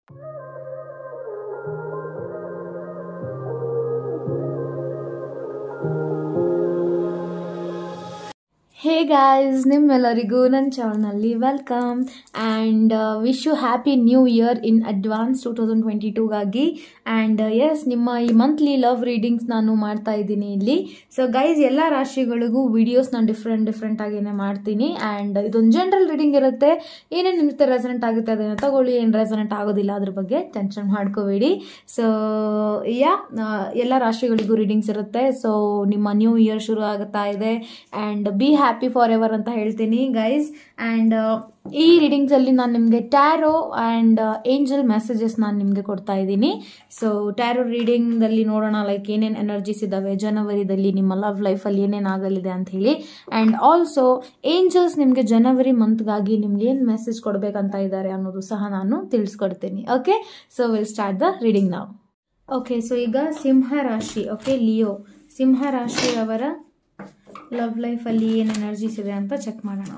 hey guys ನಿಮ್ಮೆಲ್ಲರಿಗೂ ನನ್ನ ಚಾನಲ್ನಲ್ಲಿ welcome and wish you happy new year in advance two thousand twenty ಟೂಗಾಗಿ and ಎಸ್ ನಿಮ್ಮ ಈ ಮಂತ್ಲಿ ಲವ್ ರೀಡಿಂಗ್ಸ್ ನಾನು ಮಾಡ್ತಾ ಇದ್ದೀನಿ ಇಲ್ಲಿ ಸೊ ಗೈಸ್ ಎಲ್ಲ ರಾಶಿಗಳಿಗೂ ವಿಡಿಯೋಸ್ ನಾನು ಡಿಫ್ರೆಂಟ್ ಡಿಫ್ರೆಂಟ್ ಆಗೇನೆ ಮಾಡ್ತೀನಿ ಆ್ಯಂಡ್ ಇದೊಂದು ಜನರಲ್ ರೀಡಿಂಗ್ ಇರುತ್ತೆ ಏನೇನು ನಿಮ್ಮ ಜೊತೆ ರೆಸನೆಂಟ್ ಆಗುತ್ತೆ ಅದನ್ನು ತಗೊಳ್ಳಿ ಏನು ರೆಸನೆಂಟ್ ಆಗೋದಿಲ್ಲ ಅದ್ರ ಬಗ್ಗೆ ಟೆನ್ಷನ್ ಮಾಡ್ಕೋಬೇಡಿ ಸೊ ಯಾ ಎಲ್ಲ ರಾಶಿಗಳಿಗೂ ರೀಡಿಂಗ್ಸ್ ಇರುತ್ತೆ ಸೊ ನಿಮ್ಮ ನ್ಯೂ ಇಯರ್ ಶುರು ಆಗುತ್ತಾ ಇದೆ and be happy forever ಅಂತ ಹೇಳ್ತೀನಿ ಗೈಸ್ ಆ್ಯಂಡ್ ಈ ರೀಡಿಂಗ್ಸಲ್ಲಿ ನಾನು ನಿಮಗೆ ಟ್ಯಾರೋ ಆ್ಯಂಡ್ ಏಂಜಲ್ ಮೆಸೇಜಸ್ ನಾನು ನಿಮಗೆ ಕೊಡ್ತಾ ಇದ್ದೀನಿ ಸೊ ಟ್ಯಾರೋ ರೀಡಿಂಗಲ್ಲಿ ನೋಡೋಣ ಲೈಕ್ ಏನೇನು ಎನರ್ಜೀಸ್ ಇದ್ದಾವೆ ಜನವರಿದಲ್ಲಿ ನಿಮ್ಮ ಲವ್ ಲೈಫಲ್ಲಿ ಏನೇನು ಆಗಲಿದೆ ಅಂತ ಹೇಳಿ ಆ್ಯಂಡ್ ಆಲ್ಸೋ ಏಂಜಲ್ಸ್ ನಿಮಗೆ ಜನವರಿ ಮಂತ್ಗಾಗಿ ನಿಮ್ಗೆ ಏನು ಮೆಸೇಜ್ ಕೊಡಬೇಕಂತ ಇದ್ದಾರೆ ಅನ್ನೋದು ಸಹ ನಾನು ತಿಳಿಸ್ಕೊಡ್ತೀನಿ okay so will start the reading ನಾವು ಓಕೆ ಸೊ ಈಗ ಸಿಂಹ ರಾಶಿ ಓಕೆ ಲಿಯೋ ಸಿಂಹ ರಾಶಿಯವರ ಲವ್ ಲೈಫಲ್ಲಿ ಏನು ಎನರ್ಜೀಸ್ ಇದೆ ಅಂತ ಚೆಕ್ ಮಾಡೋಣ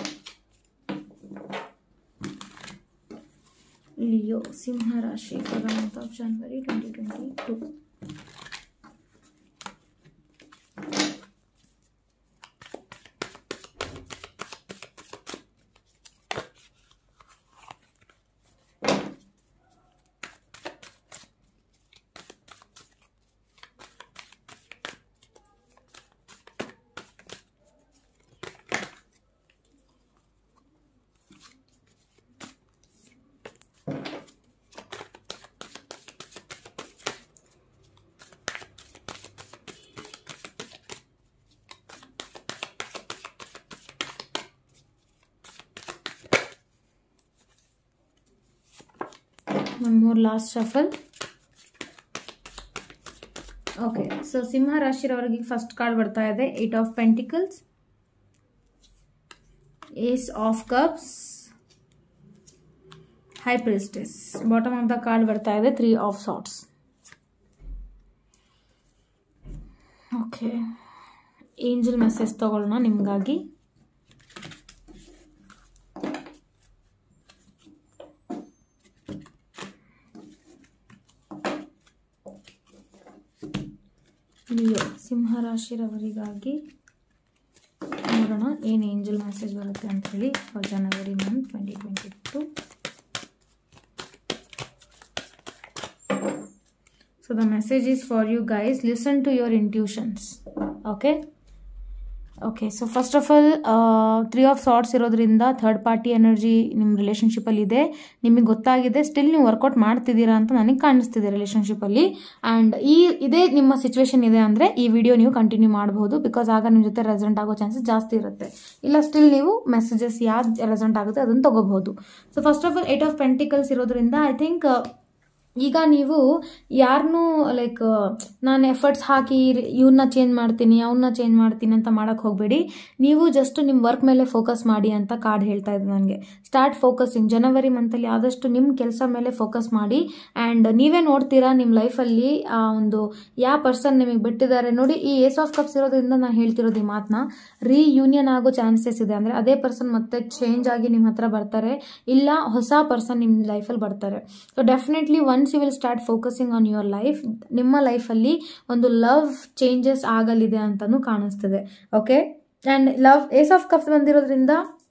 ಲಿಯೋ ಸಿಂಹ ರಾಶಿ for the month of January twenty twenty two one more last shuffle okay so ಸಿಂಹ ರಾಶಿರವರಿಗೆ ಫಸ್ಟ್ ಕಾರ್ಡ್ ಬರ್ತಾ ಇದೆ eight of pentacles ace of cups high priestess bottom of the card ಬರ್ತಾ ಇದೆ three of swords okay angel message ತಗೊಳ್ಳೋಣ ನಿಮಗಾಗಿ Leo ಸಿಂಹ ರಾಶಿರವರಿಗಾಗಿ ನೋಡೋಣ ಏನು ಏಂಜಲ್ ಮೆಸೇಜ್ ಬರುತ್ತೆ ಅಂತ ಹೇಳಿ for January month twenty twenty two so the message is for you guys listen to your intuitions okay okay so first of all three of swords ಇರೋದ್ರಿಂದ third party energy ನಿಮ್ಮ ರಿಲೇಷನ್ಶಿಪ್ಪಲ್ಲಿ ಇದೆ ನಿಮಗೆ ಗೊತ್ತಾಗಿದೆ still ನೀವು workout ಮಾಡ್ತಿದ್ದೀರಾ ಅಂತ ನನಗೆ ಕಾಣಿಸ್ತಿದೆ ರಿಲೇಷನ್ಶಿಪ್ಪಲ್ಲಿ ಆ್ಯಂಡ್ ಈ ಇದೇ ನಿಮ್ಮ ಸಿಚುವೇಶನ್ ಇದೆ ಅಂದರೆ ಈ ವಿಡಿಯೋ ನೀವು ಕಂಟಿನ್ಯೂ ಮಾಡಬಹುದು ಬಿಕಾಸ್ ಆಗ ನಿಮ್ಮ ಜೊತೆ ರೆಸೆಂಟ್ ಆಗೋ ಚಾನ್ಸಸ್ ಜಾಸ್ತಿ ಇರುತ್ತೆ ಇಲ್ಲ ಸ್ಟಿಲ್ ನೀವು ಮೆಸೇಜಸ್ ಯಾವ್ದು ರೆಸೆಂಟ್ ಆಗುತ್ತೆ ಅದನ್ನು ತಗೋಬಹುದು so first of all eight of pentacles ಇರೋದ್ರಿಂದ ಐ ಥಿಂಕ್ ಈಗ ನೀವು ಯಾರನ್ನೂ ಲೈಕ್ ನಾನು ಎಫರ್ಟ್ಸ್ ಹಾಕಿ ಇವನ್ನ ಚೇಂಜ್ ಮಾಡ್ತೀನಿ ಅವನ್ನ ಚೇಂಜ್ ಮಾಡ್ತೀನಿ ಅಂತ ಮಾಡೋಕ್ಕೆ ಹೋಗಬೇಡಿ ನೀವು ಜಸ್ಟ್ ನಿಮ್ಮ ವರ್ಕ್ ಮೇಲೆ ಫೋಕಸ್ ಮಾಡಿ ಅಂತ ಕಾರ್ಡ್ ಹೇಳ್ತಾ ಇದೆ ನನಗೆ ಸ್ಟಾರ್ಟ್ ಫೋಕಸಿಂಗ್ ಜನವರಿ ಮಂತಲ್ಲಿ ಆದಷ್ಟು ನಿಮ್ಮ ಕೆಲಸ ಮೇಲೆ ಫೋಕಸ್ ಮಾಡಿ ಆ್ಯಂಡ್ ನೀವೇ ನೋಡ್ತೀರಾ ನಿಮ್ಮ ಲೈಫಲ್ಲಿ ಆ ಒಂದು ಯಾವ ಪರ್ಸನ್ ನಿಮಗೆ ಬಿಟ್ಟಿದ್ದಾರೆ ನೋಡಿ ಈ ಏಸ್ ಆಫ್ ಕಪ್ಸ್ ಇರೋದ್ರಿಂದ ನಾನು ಹೇಳ್ತಿರೋದು ಈ ಮಾತನ್ನ ರೀಯೂನಿಯನ್ ಆಗೋ ಚಾನ್ಸಸ್ ಇದೆ ಅಂದರೆ ಅದೇ ಪರ್ಸನ್ ಮತ್ತೆ ಚೇಂಜ್ ಆಗಿ ನಿಮ್ಮ ಹತ್ರ ಬರ್ತಾರೆ ಇಲ್ಲ ಹೊಸ ಪರ್ಸನ್ ನಿಮ್ಮ ಲೈಫಲ್ಲಿ ಬರ್ತಾರೆ so definitely once you will start focusing on your life ನಿಮ್ಮ ಲೈಫಲ್ಲಿ ಒಂದು ಲವ್ ಚೇಂಜಸ್ ಆಗಲಿದೆ ಅಂತಲೂ ಕಾಣಿಸ್ತದೆ okay and love ace of cups ಬಂದಿರೋದ್ರಿಂದ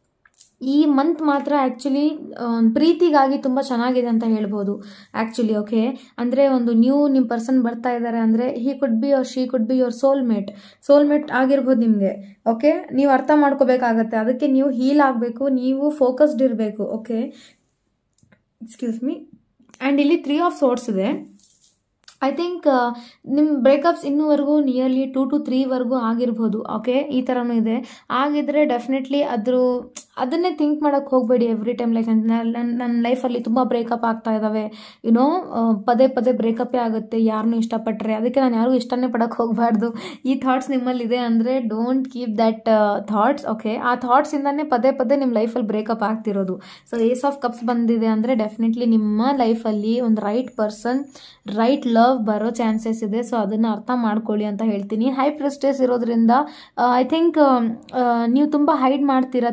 ಈ ಮಂತ್ ಮಾತ್ರ ಆ್ಯಕ್ಚುಲಿ ಪ್ರೀತಿಗಾಗಿ ತುಂಬ ಚೆನ್ನಾಗಿದೆ ಅಂತ ಹೇಳ್ಬೋದು ಆ್ಯಕ್ಚುಲಿ ಓಕೆ ಅಂದರೆ ಒಂದು ನ್ಯೂ ನಿಮ್ಮ ಪರ್ಸನ್ ಬರ್ತಾ ಇದ್ದಾರೆ ಅಂದರೆ he could be or she could be your soulmate soulmate ಆಗಿರ್ಬೋದು ನಿಮಗೆ ಓಕೆ ನೀವು ಅರ್ಥ ಮಾಡ್ಕೋಬೇಕಾಗತ್ತೆ ಅದಕ್ಕೆ ನೀವು ಹೀಲ್ ಆಗಬೇಕು ನೀವು ಫೋಕಸ್ಡ್ ಇರಬೇಕು ಓಕೆ ಎಕ್ಸ್ಕ್ಯೂಸ್ ಮೀ ಆ್ಯಂಡ್ ಇಲ್ಲಿ ತ್ರೀ ಆಫ್ ಸೋರ್ಸ್ ಇದೆ ಐ ಥಿಂಕ್ ನಿಮ್ಮ ಬ್ರೇಕಪ್ಸ್ ಇನ್ನೂವರೆಗೂ ನಿಯರ್ಲಿ ಟೂ ಟು ತ್ರೀವರೆಗೂ ಆಗಿರ್ಬೋದು ಓಕೆ ಈ ಥರನೂ ಇದೆ ಆಗಿದ್ರೆ ಡೆಫಿನೆಟ್ಲಿ ಅದ್ರ ಅದನ್ನೇ ಥಿಂಕ್ ಮಾಡೋಕ್ಕೆ ಹೋಗಬೇಡಿ ಎವ್ರಿ ಟೈಮ್ ಲೈಕ್ ನನ್ನ ನನ್ನ ಲೈಫಲ್ಲಿ ತುಂಬ ಬ್ರೇಕಪ್ ಆಗ್ತಾ ಇದ್ದಾವೆ ಯುನೋ ಪದೇ ಪದೇ ಬ್ರೇಕಪ್ಪೇ ಆಗುತ್ತೆ ಯಾರನ್ನೂ ಇಷ್ಟಪಟ್ಟರೆ ಅದಕ್ಕೆ ನಾನು ಯಾರಿಗೂ ಇಷ್ಟನೇ ಪಡೋಕ್ಕೆ ಹೋಗಬಾರ್ದು ಈ ಥಾಟ್ಸ್ ನಿಮ್ಮಲ್ಲಿದೆ ಅಂದರೆ don't keep that thoughts okay ಆ ಥಾಟ್ಸಿಂದನೇ ಪದೇ ಪದೇ ನಿಮ್ಮ ಲೈಫಲ್ಲಿ ಬ್ರೇಕಪ್ ಆಗ್ತಿರೋದು ಸೊ ಏಸ್ ಆಫ್ ಕಪ್ಸ್ ಬಂದಿದೆ ಅಂದರೆ ಡೆಫಿನೆಟ್ಲಿ ನಿಮ್ಮ ಲೈಫಲ್ಲಿ ಒಂದು ರೈಟ್ ಪರ್ಸನ್ ರೈಟ್ ಲವ್ ಬರೋ ಚಾನ್ಸಸ್ ಇದೆ ಸೊ ಅದನ್ನು ಅರ್ಥ ಮಾಡ್ಕೊಳ್ಳಿ ಅಂತ ಹೇಳ್ತೀನಿ ಹೈ ಪ್ರೆಸ್ಟೇಸ್ ಇರೋದ್ರಿಂದ ಐ ಥಿಂಕ್ ನೀವು ತುಂಬ ಹೈಡ್ ಮಾಡ್ತೀರಾ ಥಿಂಗ್ಸ್ ಅಂತ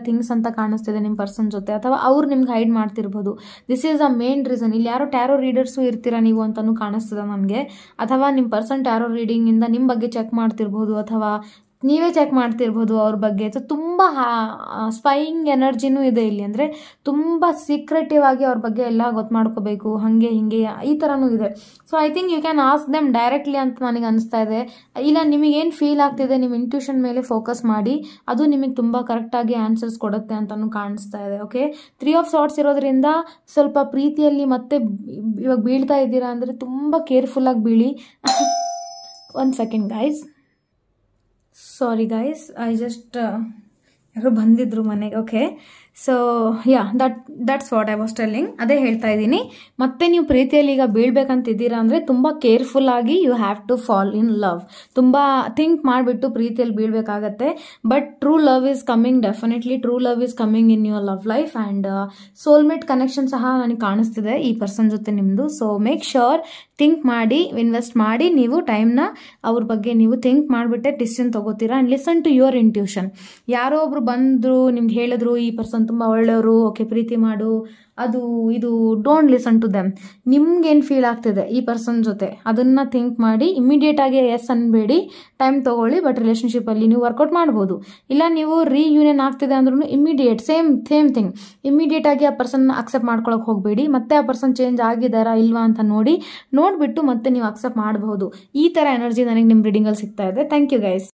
ಕಾಣಿಸ್ತಿದೆ ನಿಮ್ಮ ಪರ್ಸನ್ ಜೊತೆ ಅಥವಾ ಅವ್ರು ನಿಮ್ಗೆ ಹೈಡ್ ಮಾಡ್ತಿರ್ಬೋದು this is a main reason ಇಲ್ಲಿ ಯಾರೋ ಟ್ಯಾರೋ ರೀಡರ್ಸು ಇರ್ತೀರಾ ನೀವು ಅಂತಲೂ ಕಾಣಿಸ್ತದೆ ನನಗೆ ಅಥವಾ ನಿಮ್ಮ ಪರ್ಸನ್ ಟ್ಯಾರೋ ರೀಡಿಂಗಿಂದ ನಿಮ್ಮ ಬಗ್ಗೆ ಚೆಕ್ ಮಾಡ್ತಿರ್ಬೋದು ಅಥವಾ ನೀವೇ ಚೆಕ್ ಮಾಡ್ತಿರ್ಬೋದು ಅವ್ರ ಬಗ್ಗೆ ಸೊ ತುಂಬ ಸ್ಪೈಯಿಂಗ್ ಎನರ್ಜಿನೂ ಇದೆ ಇಲ್ಲಿ ಅಂದರೆ ತುಂಬ ಸೀಕ್ರೆಟಿವ್ ಆಗಿ ಅವ್ರ ಬಗ್ಗೆ ಎಲ್ಲ ಗೊತ್ತು ಮಾಡ್ಕೋಬೇಕು ಹಾಗೆ ಹಿಂಗೆ ಈ ಥರನೂ ಇದೆ so I think you can ask them directly ಅಂತ ನನಗೆ ಅನಿಸ್ತಾ ಇದೆ ಇಲ್ಲ ನಿಮಗೇನು ಫೀಲ್ ಆಗ್ತಿದೆ ನಿಮ್ಮ ಇಂಟ್ಯೂಷನ್ ಮೇಲೆ ಫೋಕಸ್ ಮಾಡಿ ಅದು ನಿಮಗೆ ತುಂಬ ಕರೆಕ್ಟಾಗಿ ಆನ್ಸರ್ಸ್ ಕೊಡುತ್ತೆ ಅಂತಲೂ ಕಾಣಿಸ್ತಾ ಇದೆ ಓಕೆ ತ್ರೀ ಆಫ್ ಸಾಟ್ಸ್ ಇರೋದ್ರಿಂದ ಸ್ವಲ್ಪ ಪ್ರೀತಿಯಲ್ಲಿ ಮತ್ತೆ ಇವಾಗ ಬೀಳ್ತಾ ಇದ್ದೀರಾ ಅಂದರೆ ತುಂಬ ಕೇರ್ಫುಲ್ಲಾಗಿ ಬೀಳಿ ಒಂದು second guys sorry guys I just ಯಾರೋ ಬಂದಿದ್ರು ಮನೆಗೆ okay so yeah that that's what I was telling ಅದೇ ಹೇಳ್ತಾ ಇದ್ದೀನಿ ಮತ್ತೆ ನೀವು ಪ್ರೀತಿಯಲ್ಲಿ ಈಗ ಬೀಳ್ಬೇಕಂತಿದ್ದೀರಾ ಅಂದರೆ ತುಂಬ ಕೇರ್ಫುಲ್ ಆಗಿ you have to fall in love ತುಂಬ ಥಿಂಕ್ ಮಾಡಿಬಿಟ್ಟು ಪ್ರೀತಿಯಲ್ಲಿ ಬೀಳ್ಬೇಕಾಗತ್ತೆ but true love is coming definitely true love is coming in your love life and soulmate connection ಸಹ ನನಗೆ ಕಾಣಿಸ್ತಿದೆ ಈ ಪರ್ಸನ್ ಜೊತೆ ನಿಮ್ಮದು ಸೊ ಮೇಕ್ ಶ್ಯೂರ್ ಥಿಂಕ್ ಮಾಡಿ ಇನ್ವೆಸ್ಟ್ ಮಾಡಿ ನೀವು ಟೈಮ್ನ ಅವ್ರ ಬಗ್ಗೆ ನೀವು ಥಿಂಕ್ ಮಾಡಿಬಿಟ್ಟೆ ಡಿಸಿಷನ್ ತೊಗೋತೀರಾ and listen to your intuition ಯಾರೋ ಒಬ್ರು ಬಂದರು ನಿಮ್ಗೆ ಹೇಳಿದ್ರು ಈ ಪರ್ಸನ್ ತುಂಬ ಒಳ್ಳೆಯವರು ಓಕೆ ಪ್ರೀತಿ ಮಾಡು ಅದು ಇದು ಡೋಂಟ್ ಲಿಸನ್ ಟು ದೆಮ್ ನಿಮ್ಗೇನು ಫೀಲ್ ಆಗ್ತಿದೆ ಈ ಪರ್ಸನ್ ಜೊತೆ ಅದನ್ನು ಥಿಂಕ್ ಮಾಡಿ ಇಮಿಡಿಯೇಟಾಗಿ ಎಸ್ ಅನ್ಬೇಡಿ ಟೈಮ್ ತೊಗೊಳ್ಳಿ ಬಟ್ ರಿಲೇಷನ್ಶಿಪ್ಪಲ್ಲಿ ನೀವು ವರ್ಕೌಟ್ ಮಾಡ್ಬೋದು ಇಲ್ಲ ನೀವು ರೀಯೂನಿಯನ್ ಆಗ್ತಿದೆ ಅಂದ್ರೂ ಇಮಿಡಿಯೇಟ್ ಸೇಮ್ ಸೇಮ್ ಥಿಂಗ್ ಇಮಿಡಿಯೇಟಾಗಿ ಆ ಪರ್ಸನ್ ಅಕ್ಸೆಪ್ಟ್ ಮಾಡ್ಕೊಳಕ್ಕೆ ಹೋಗಬೇಡಿ ಮತ್ತೆ ಆ ಪರ್ಸನ್ ಚೇಂಜ್ ಆಗಿದ್ದಾರಾ ಇಲ್ವಾ ಅಂತ ನೋಡಿ ನೋಡಿಬಿಟ್ಟು ಮತ್ತೆ ನೀವು ಅಕ್ಸೆಪ್ಟ್ ಮಾಡಬಹುದು ಈ ಥರ ಎನರ್ಜಿ ನನಗೆ ನಿಮ್ಮ ರೀಡಿಂಗಲ್ಲಿ ಸಿಗ್ತಾ ಇದೆ ಥ್ಯಾಂಕ್ ಯು ಗೈಸ್